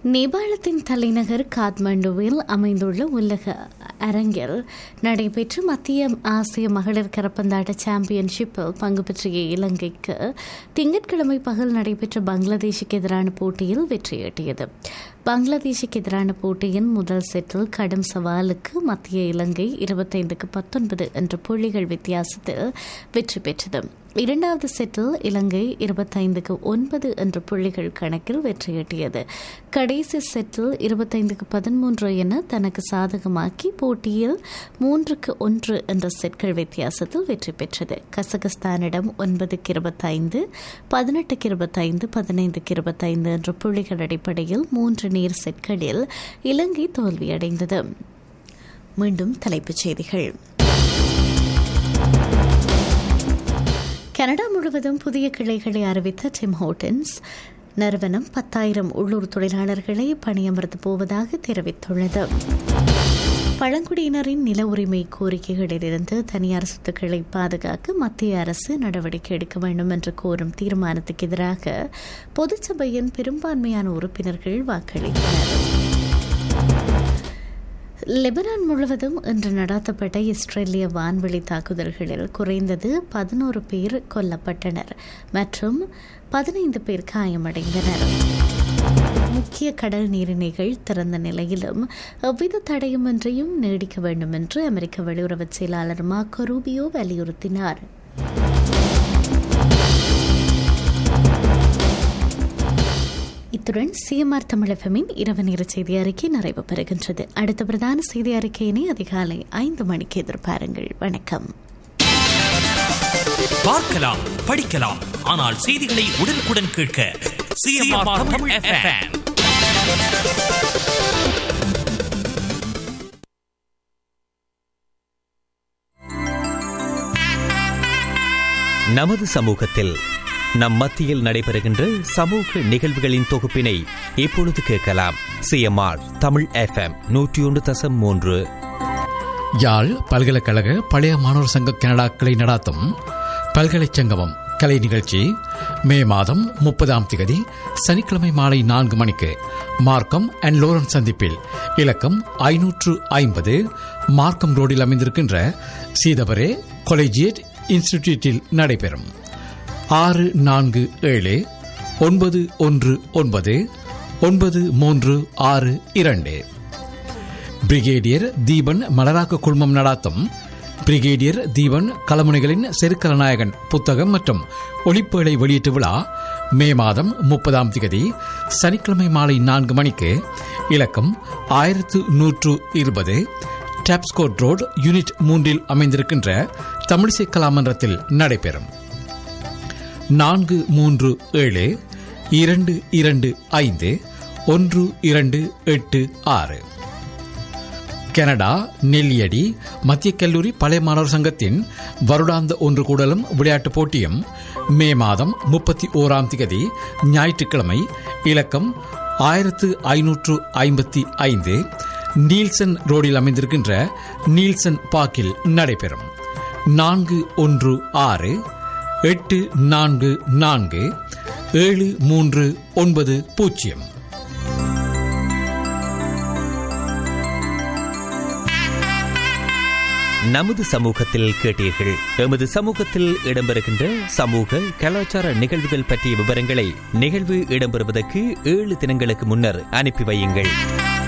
நேபாளத்தின் தலைநகர் காத்மண்டுவில் அமைந்துள்ள உலக அரங்கில் நடைபெற்ற மத்திய ஆசிய மகளிர் கரப்பந்தாட்ட சாம்பியன்ஷிப்பில் பங்கு பெற்றிய இலங்கைக்கு திங்கட்கிழமை பகல் நடைபெற்ற பங்களாதேஷுக்கு எதிரான போட்டியில் வெற்றியீட்டியது பங்களாதேஷுக்கு எதிரான போட்டியின் முதல் செட்டில் கடும் சவாலுக்கு மத்திய இலங்கை இருபத்தைந்துக்கு பத்தொன்பது என்ற புள்ளிகள் வித்தியாசத்தில் வெற்றி பெற்றது இரண்டாவது செட்டில் இலங்கை இருபத்தைந்துக்கு ஒன்பது என்ற புள்ளிகள் கணக்கில் வெற்றியீட்டியது கடைசி செட்டில் இருபத்தைந்துக்கு பதிமூன்று என தனக்கு சாதகமாக்கி போட்டியில் மூன்றுக்கு ஒன்று என்ற செட்கள் வித்தியாசத்தில் வெற்றி பெற்றது கசகஸ்தானிடம் ஒன்பதுக்கு இருபத்தைந்து பதினெட்டுக்கு இருபத்தைந்து பதினைந்துக்கு இருபத்தைந்து என்ற புள்ளிகள் அடிப்படையில் மூன்று நேர் செட்களில் இலங்கை தோல்வியடைந்தது மீண்டும் தலைப்புச் செய்திகள் கனடா முழுவதும் புதிய கிளைகளை அறிவித்த டிம் ஹோட்டன்ஸ் நிறுவனம் பத்தாயிரம் உள்ளூர் தொழிலாளர்களை பணியமர்த்தப் போவதாக தெரிவித்துள்ளது பழங்குடியினரின் நில உரிமை கோரிக்கைகளிலிருந்து தனியார் சொத்துக்களை பாதுகாக்க மத்திய அரசு நடவடிக்கை எடுக்க வேண்டும் என்று கோரும் தீர்மானத்துக்கு எதிராக பொதுச்சபையின் பெரும்பான்மையான உறுப்பினர்கள் வாக்களித்தனர் லெபனான் முழுவதும் இன்று நடத்தப்பட்ட இஸ்ரேலிய வான்வெளி தாக்குதல்களில் குறைந்தது பதினோரு பேர் கொல்லப்பட்டனர் மற்றும் பதினைந்து பேர் காயமடைந்தனர் முக்கிய கடல் நீரிணைகள் திறந்த நிலையிலும் எவ்வித தடையுமின்றியும் நீடிக்க வேண்டும் என்று அமெரிக்க வெளியுறவு செயலாளர் மார்க்கோ ரூபியோ வலியுறுத்தினார் இத்துடன் சிஎம்ஆர் தமிழகமின் இரவு நேர செய்தி அறிக்கை நிறைவு பெறுகின்றது அடுத்த பிரதான செய்தி அறிக்கையினை அதிகாலை ஐந்து மணிக்கு எதிர்பாருங்கள் வணக்கம் பார்க்கலாம் படிக்கலாம் ஆனால் செய்திகளை உடனுக்குடன் கேட்க சிஎம்ஆர் தமிழ் எஃப்எம் நமது சமூகத்தில் நம் மத்தியில் நடைபெறுகின்ற சமூக நிகழ்வுகளின் தொகுப்பினை இப்பொழுது கேட்கலாம் சிஎம்ஆர் தமிழ் எஃப்எம் நூற்றி ஒன்று தசம் மூன்று யாழ் பல்கலைக்கழக பழைய மாணவர் சங்க கனடா கிளை நடாத்தும் பல்கலைச்சங்கமம் கலை நிகழ்ச்சி மே மாதம் முப்பதாம் திகதி சனிக்கிழமை மாலை நான்கு மணிக்கு மார்க்கம் அண்ட் லோரன் சந்திப்பில் இலக்கம் ஐநூற்று ஐம்பது மார்க்கம் ரோடில் அமைந்திருக்கின்ற சீதபரே கொலேஜியேட் இன்ஸ்டிடியூட்டில் நடைபெறும் ஆறு நான்கு ஏழு ஒன்பது ஒன்று ஒன்பது ஒன்பது மூன்று ஆறு இரண்டு பிரிகேடியர் தீபன் மலராக்க குழுமம் நடாத்தும் பிரிகேடியர் தீபன் கலமுனைகளின் செருக்கலநாயகன் புத்தகம் மற்றும் ஒளிப்பேழை வெளியீட்டு விழா மே மாதம் முப்பதாம் திகதி சனிக்கிழமை மாலை நான்கு மணிக்கு இலக்கம் ஆயிரத்து நூற்று இருபது டாப்ஸ்கோட் ரோடு யூனிட் மூன்றில் அமைந்திருக்கின்ற தமிழிசை கலாமன்றத்தில் நடைபெறும் நான்கு மூன்று ஏழு இரண்டு இரண்டு ஐந்து ஒன்று இரண்டு எட்டு ஆறு கனடா நெல்லியடி மத்திய கல்லூரி பழைய மாணவர் சங்கத்தின் வருடாந்த ஒன்று கூடலும் விளையாட்டுப் போட்டியும் மே மாதம் முப்பத்தி ஓராம் திகதி ஞாயிற்றுக்கிழமை இலக்கம் ஆயிரத்து ஐநூற்று ஐம்பத்தி ஐந்து நீல்சன் ரோடில் அமைந்திருக்கின்ற நீல்சன் பார்க்கில் நடைபெறும் நான்கு ஒன்று ஆறு எட்டு நான்கு நான்கு ஏழு மூன்று ஒன்பது பூஜ்ஜியம் நமது சமூகத்தில் கேட்டீர்கள் எமது சமூகத்தில் இடம்பெறுகின்ற சமூக கலாச்சார நிகழ்வுகள் பற்றிய விவரங்களை நிகழ்வு இடம்பெறுவதற்கு ஏழு தினங்களுக்கு முன்னர் அனுப்பி வையுங்கள்